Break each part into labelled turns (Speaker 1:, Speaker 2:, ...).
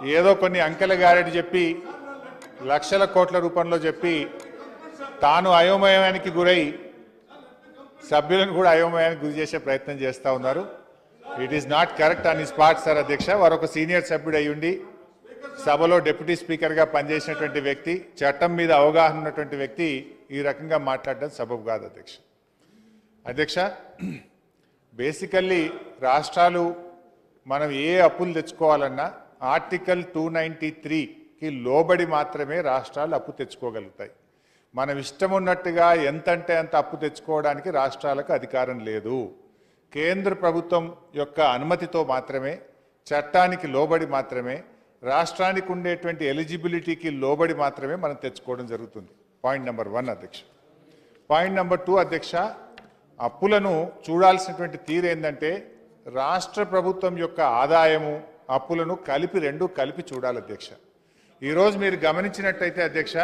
Speaker 1: ఏదో కొన్ని అంకెల గారెడి చెప్పి లక్షల కోట్ల రూపంలో చెప్పి తాను అయోమయానికి గురై సభ్యులను కూడా అయోమయానికి గురి చేసే ప్రయత్నం చేస్తూ ఉన్నారు ఇట్ ఈస్ నాట్ కరెక్ట్ అని స్పాట్ సార్ అధ్యక్ష వారు ఒక సీనియర్ సభ్యుడు అయ్యుండి సభలో డిప్యూటీ స్పీకర్గా పనిచేసినటువంటి వ్యక్తి చట్టం మీద అవగాహన ఉన్నటువంటి వ్యక్తి ఈ రకంగా మాట్లాడడం సబబు కాదు అధ్యక్ష అధ్యక్ష బేసికల్లీ రాష్ట్రాలు మనం ఏ అప్పులు తెచ్చుకోవాలన్నా ఆర్టికల్ టూ నైంటీ త్రీకి లోబడి మాత్రమే రాష్ట్రాలు అప్పు తెచ్చుకోగలుగుతాయి మనం ఇష్టం ఉన్నట్టుగా ఎంతంటే అంత అప్పు తెచ్చుకోవడానికి రాష్ట్రాలకు అధికారం లేదు కేంద్ర ప్రభుత్వం యొక్క అనుమతితో మాత్రమే చట్టానికి లోబడి మాత్రమే రాష్ట్రానికి ఉండేటువంటి ఎలిజిబిలిటీకి లోబడి మాత్రమే మనం తెచ్చుకోవడం జరుగుతుంది పాయింట్ నెంబర్ వన్ అధ్యక్ష పాయింట్ నెంబర్ టూ అధ్యక్ష అప్పులను చూడాల్సినటువంటి తీరు ఏంటంటే రాష్ట్ర ప్రభుత్వం యొక్క ఆదాయము అప్పులను కలిపి రెండు కలిపి చూడాలి అధ్యక్ష ఈరోజు మీరు గమనించినట్టయితే అధ్యక్ష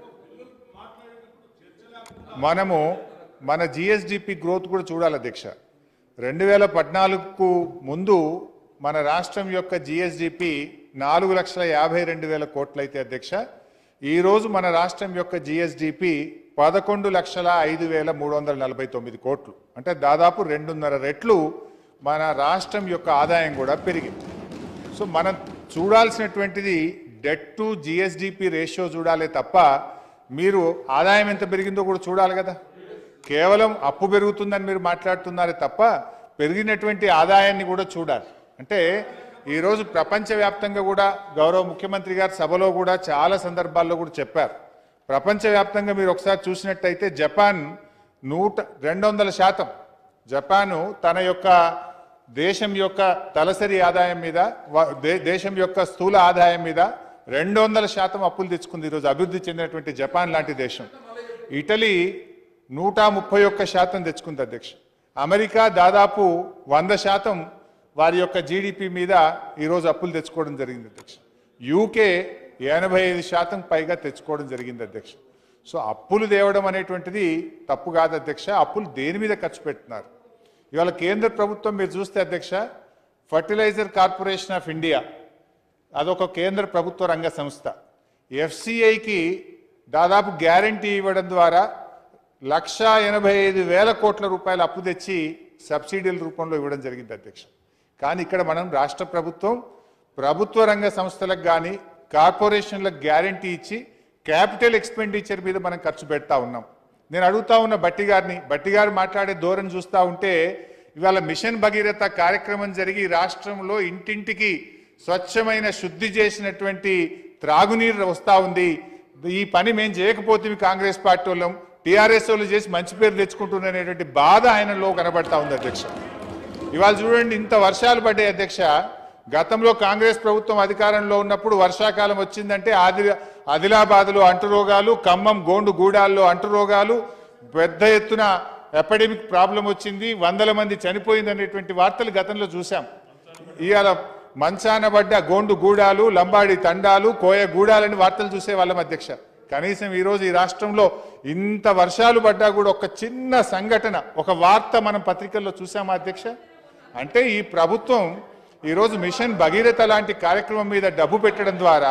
Speaker 1: మనము మన జిఎస్డిపి గ్రోత్ కూడా చూడాలి అధ్యక్ష రెండు వేల పద్నాలుగుకు ముందు మన రాష్ట్రం యొక్క జిఎస్డిపి నాలుగు లక్షల యాభై రెండు వేల కోట్లయితే అధ్యక్ష ఈరోజు మన రాష్ట్రం యొక్క జిఎస్డిపి పదకొండు లక్షల ఐదు వేల మూడు వందల నలభై తొమ్మిది కోట్లు అంటే దాదాపు రెండున్నర రెట్లు మన రాష్ట్రం యొక్క ఆదాయం కూడా పెరిగింది సో మనం చూడాల్సినటువంటిది డెట్ టు జిఎస్డిపి రేషియో చూడాలి తప్ప మీరు ఆదాయం ఎంత పెరిగిందో కూడా చూడాలి కదా కేవలం అప్పు పెరుగుతుందని మీరు మాట్లాడుతున్నారే తప్ప పెరిగినటువంటి ఆదాయాన్ని కూడా చూడాలి అంటే ఈరోజు ప్రపంచవ్యాప్తంగా కూడా గౌరవ ముఖ్యమంత్రి గారు సభలో కూడా చాలా సందర్భాల్లో కూడా చెప్పారు ప్రపంచవ్యాప్తంగా మీరు ఒకసారి చూసినట్టయితే జపాన్ నూట రెండు వందల శాతం జపాను తన యొక్క దేశం యొక్క తలసరి ఆదాయం మీద వ- దే- దేశం యొక్క స్థూల ఆదాయం మీద రెండు వందల శాతం అప్పులు తెచ్చుకుంది ఈరోజు అభివృద్ధి చెందినటువంటి జపాన్ లాంటి దేశం ఇటలీ నూట ముప్పై ఒక్క శాతం తెచ్చుకుంది అధ్యక్ష అమెరికా దాదాపు వంద శాతం వారి యొక్క జీడిపి మీద ఈరోజు అప్పులు తెచ్చుకోవడం జరిగింది అధ్యక్ష యూకే ఎనభై ఐదు శాతం పైగా తెచ్చుకోవడం జరిగింది అధ్యక్ష సో అప్పులు తేవడం అనేటువంటిది తప్పు కాదు అధ్యక్ష అప్పులు దేని మీద ఖర్చు పెడుతున్నారు ఇవాళ కేంద్ర ప్రభుత్వం మీరు చూస్తే అధ్యక్ష ఫర్టిలైజర్ కార్పొరేషన్ ఆఫ్ ఇండియా అదొక కేంద్ర ప్రభుత్వ రంగ సంస్థ ఎఫ్సిఐకి దాదాపు గ్యారంటీ ఇవ్వడం ద్వారా లక్షా ఎనభై ఐదు వేల కోట్ల రూపాయల అప్పు తెచ్చి సబ్సిడీల రూపంలో ఇవ్వడం జరిగింది అధ్యక్ష కానీ ఇక్కడ మనం రాష్ట్ర ప్రభుత్వం ప్రభుత్వ రంగ సంస్థలకు కానీ కార్పొరేషన్లకు గ్యారంటీ ఇచ్చి క్యాపిటల్ ఎక్స్పెండిచర్ మీద మనం ఖర్చు పెడతా ఉన్నాం నేను అడుగుతా ఉన్న బట్టి గారిని బట్టి గారు మాట్లాడే ధోరణి చూస్తూ ఉంటే ఇవాళ మిషన్ భగీరథ కార్యక్రమం జరిగి రాష్ట్రంలో ఇంటింటికి స్వచ్ఛమైన శుద్ధి చేసినటువంటి త్రాగునీరు వస్తూ ఉంది ఈ పని మేము చేయకపోతే కాంగ్రెస్ పార్టీ వాళ్ళం టీఆర్ఎస్ వాళ్ళు చేసి మంచి పేరు తెచ్చుకుంటున్నటువంటి బాధ ఆయనలో కనబడతా ఉంది అధ్యక్ష ఇవాళ చూడండి ఇంత వర్షాలు పడ్డాయి అధ్యక్ష గతంలో కాంగ్రెస్ ప్రభుత్వం అధికారంలో ఉన్నప్పుడు వర్షాకాలం వచ్చిందంటే ఆది ఆదిలాబాద్లో అంటురోగాలు ఖమ్మం గోండు గూడాల్లో అంటురోగాలు పెద్ద ఎత్తున ఎపిడమిక్ ప్రాబ్లం వచ్చింది వందల మంది చనిపోయింది అనేటువంటి వార్తలు గతంలో చూసాం ఇవాళ మంచాన పడ్డ గోండు గూడాలు లంబాడి తండాలు కోయ గూడాలని వార్తలు చూసే వాళ్ళం అధ్యక్ష కనీసం ఈరోజు ఈ రాష్ట్రంలో ఇంత వర్షాలు పడ్డా కూడా ఒక చిన్న సంఘటన ఒక వార్త మనం పత్రికల్లో చూసామా అధ్యక్ష అంటే ఈ ప్రభుత్వం ఈరోజు మిషన్ భగీరథ లాంటి కార్యక్రమం మీద డబ్బు పెట్టడం ద్వారా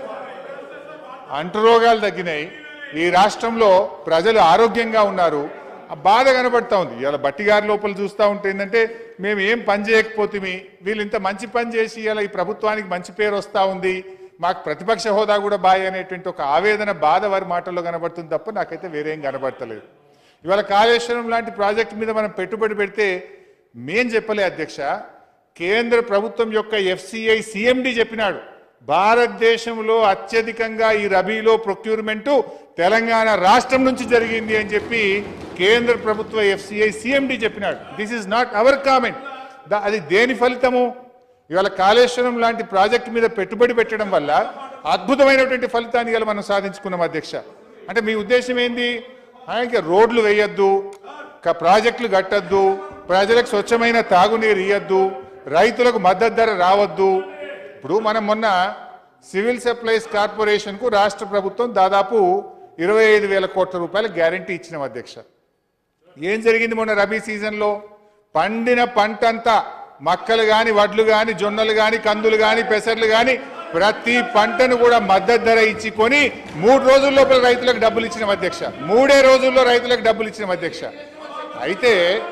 Speaker 1: అంటురోగాలు తగ్గినాయి ఈ రాష్ట్రంలో ప్రజలు ఆరోగ్యంగా ఉన్నారు ఆ బాధ కనబడతా ఉంది ఇలా బట్టి గారి లోపల చూస్తూ ఉంటే ఏంటంటే మేము ఏం పని చేయకపోతే వీళ్ళు ఇంత మంచి పని చేసి ఇలా ఈ ప్రభుత్వానికి మంచి పేరు వస్తూ ఉంది మాకు ప్రతిపక్ష హోదా కూడా బాయ్ అనేటువంటి ఒక ఆవేదన బాధ వారి మాటల్లో కనబడుతుంది తప్ప నాకైతే వేరేం కనబడతలేదు ఇవాళ కాళేశ్వరం లాంటి ప్రాజెక్టు మీద మనం పెట్టుబడి పెడితే మేం చెప్పలే అధ్యక్ష కేంద్ర ప్రభుత్వం యొక్క ఎఫ్సిఐ సిఎండి చెప్పినాడు భారతదేశంలో అత్యధికంగా ఈ రబీలో ప్రొక్యూర్మెంట్ తెలంగాణ రాష్ట్రం నుంచి జరిగింది అని చెప్పి కేంద్ర ప్రభుత్వ ఎఫ్సిఐ సిఎండి చెప్పినాడు this is not our comment అది దేని ఫలితము ఇవాళ కాళేశ్వరం లాంటి ప్రాజెక్టు మీద పెట్టుబడి పెట్టడం వల్ల అద్భుతమైనటువంటి ఫలితాన్ని ఇవాళ మనం సాధించుకున్నాం అధ్యక్ష అంటే మీ ఉద్దేశం ఏంది ఆ, ఇంకా రోడ్లు వేయొద్దు క- ప్రాజెక్టులు కట్టద్దు ప్రజలకు స్వచ్ఛమైన తాగునీరు ఇయ్యద్దు రైతులకు మద్దతు ధర రావద్దు ఇప్పుడు మనం మొన్న సివిల్ సప్లైస్ కార్పొరేషన్కు రాష్ట్ర ప్రభుత్వం దాదాపు ఇరవై ఐదు వేల కోట్ల రూపాయల గ్యారంటీ ఇచ్చినాం అధ్యక్ష ఏం జరిగింది మొన్న రబీ సీజన్లో పండిన పంట అంతా మక్కలు కానీ వడ్లు కానీ జొన్నలు కానీ కందులు కానీ పెసర్లు కానీ ప్రతి పంటను కూడా మద్దతు ధర ఇచ్చి కొని మూడు రోజుల లోపల రైతులకు డబ్బులు ఇచ్చిన అధ్యక్ష మూడే రోజుల్లో రైతులకు డబ్బులు ఇచ్చిన అధ్యక్ష అయితే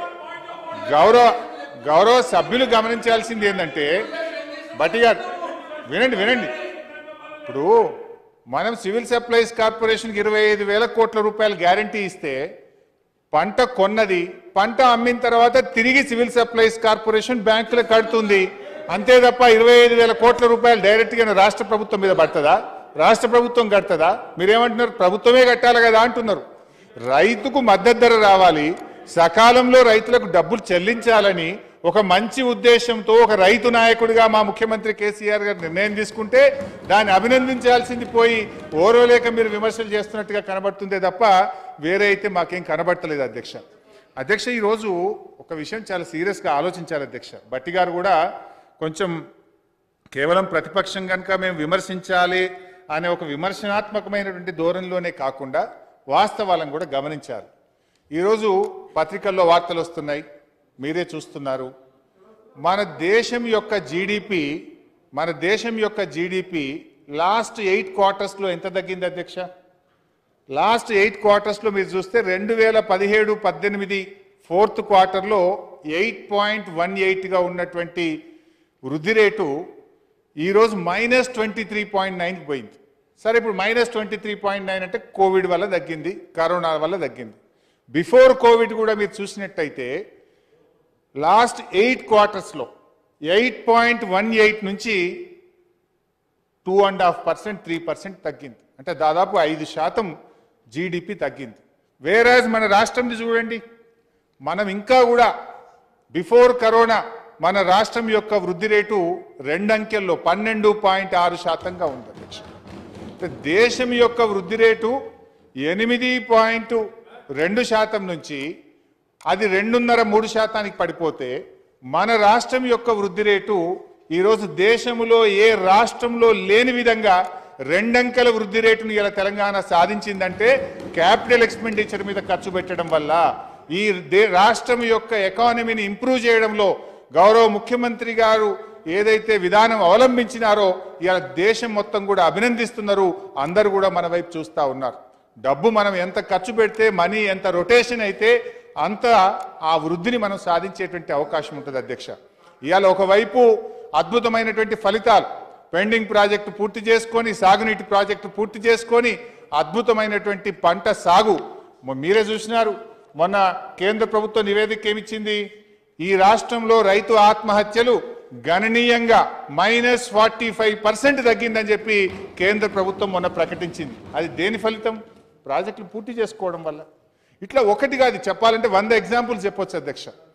Speaker 1: గౌరవ గౌరవ సభ్యులు గమనించాల్సింది ఏంటంటే బట్టిగా వినండి వినండి ఇప్పుడు మనం సివిల్ సప్లైస్ కార్పొరేషన్కి ఇరవై ఐదు వేల కోట్ల రూపాయలు గ్యారంటీ ఇస్తే పంట కొన్నది పంట అమ్మిన తర్వాత తిరిగి సివిల్ సప్లైస్ కార్పొరేషన్ బ్యాంకులకు కడుతుంది అంతే తప్ప ఇరవై ఐదు వేల కోట్ల రూపాయలు డైరెక్ట్గా రాష్ట్ర ప్రభుత్వం మీద పడుతుందా రాష్ట్ర ప్రభుత్వం కడుతుందా మీరేమంటున్నారు ప్రభుత్వమే కట్టాలి కదా అంటున్నారు రైతుకు మద్దతు ధర రావాలి సకాలంలో రైతులకు డబ్బులు చెల్లించాలని ఒక మంచి ఉద్దేశంతో ఒక రైతు నాయకుడిగా మా ముఖ్యమంత్రి కేసీఆర్ గారు నిర్ణయం తీసుకుంటే దాన్ని అభినందించాల్సింది పోయి ఓరోలేక మీరు విమర్శలు చేస్తున్నట్టుగా కనబడుతుందే తప్ప వేరే అయితే మాకేం కనబడతలేదు అధ్యక్ష అధ్యక్ష ఈరోజు ఒక విషయం చాలా సీరియస్గా ఆలోచించాలి అధ్యక్ష బట్టి గారు కూడా కొంచెం కేవలం ప్రతిపక్షం కనుక మేము విమర్శించాలి అనే ఒక విమర్శనాత్మకమైనటువంటి ధోరణిలోనే కాకుండా వాస్తవాలను కూడా గమనించాలి ఈరోజు పత్రికల్లో వార్తలు వస్తున్నాయి మీరే చూస్తున్నారు మన దేశం యొక్క జీడిపి మన దేశం యొక్క జీడిపి లాస్ట్ ఎయిట్ క్వార్టర్స్లో ఎంత తగ్గింది అధ్యక్ష లాస్ట్ ఎయిట్ క్వార్టర్స్లో మీరు చూస్తే రెండు వేల పదిహేడు పద్దెనిమిది ఫోర్త్ క్వార్టర్లో ఎయిట్ పాయింట్ వన్ ఎయిట్గా ఉన్నటువంటి వృద్ధి రేటు ఈరోజు మైనస్ ట్వంటీ త్రీ పాయింట్ నైన్కి పోయింది సరే ఇప్పుడు minus twenty three point nine అంటే కోవిడ్ వల్ల తగ్గింది కరోనా వల్ల తగ్గింది బిఫోర్ కోవిడ్ కూడా మీరు చూసినట్టయితే లాస్ట్ ఎయిట్ క్వార్టర్స్లో ఎయిట్ పాయింట్ వన్ ఎయిట్ నుంచి two and half percent three percent తగ్గింది అంటే దాదాపు ఐదు శాతం జీడిపి తగ్గింది వేరాజ్ మన రాష్ట్రంది చూడండి మనం ఇంకా కూడా బిఫోర్ కరోనా మన రాష్ట్రం యొక్క వృద్ధి రేటు రెండంకెల్లో పన్నెండు పాయింట్ ఆరు శాతంగా ఉంది అధ్యక్ష అంటే దేశం యొక్క వృద్ధి రేటు ఎనిమిది పాయింట్ రెండు శాతం నుంచి అది రెండున్నర మూడు శాతానికి పడిపోతే మన రాష్ట్రం యొక్క వృద్ధి రేటు ఈరోజు దేశంలో ఏ రాష్ట్రంలో లేని విధంగా రెండంకెల వృద్ధి రేటును ఇలా తెలంగాణ సాధించిందంటే క్యాపిటల్ ఎక్స్పెండిచర్ మీద ఖర్చు పెట్టడం వల్ల ఈ దే రాష్ట్రం యొక్క ఎకానమీని ఇంప్రూవ్ చేయడంలో గౌరవ ముఖ్యమంత్రి గారు ఏదైతే విధానం అవలంబించినారో ఇలా దేశం మొత్తం కూడా అభినందిస్తున్నారు అందరూ కూడా మన వైపు చూస్తూ ఉన్నారు డబ్బు మనం ఎంత ఖర్చు పెడితే మనీ ఎంత రొటేషన్ అయితే అంత ఆ వృద్ధిని మనం సాధించేటువంటి అవకాశం ఉంటుంది అధ్యక్ష ఇవాళ ఒకవైపు అద్భుతమైనటువంటి ఫలితాలు పెండింగ్ ప్రాజెక్టు పూర్తి చేసుకొని సాగునీటి ప్రాజెక్టు పూర్తి చేసుకొని అద్భుతమైనటువంటి పంట సాగు మొ- మీరే చూసినారు మొన్న కేంద్ర ప్రభుత్వ నివేదిక ఏమిచ్చింది ఈ రాష్ట్రంలో రైతు ఆత్మహత్యలు గణనీయంగా మైనస్ ఫార్టీ ఫైవ్ పర్సెంట్ తగ్గిందని చెప్పి కేంద్ర ప్రభుత్వం మొన్న ప్రకటించింది అది దేని ఫలితం ప్రాజెక్టులు పూర్తి చేసుకోవడం వల్ల ఇట్లా ఒకటి కాదు చెప్పాలంటే వంద ఎగ్జాంపుల్స్ చెప్పొచ్చు అధ్యక్ష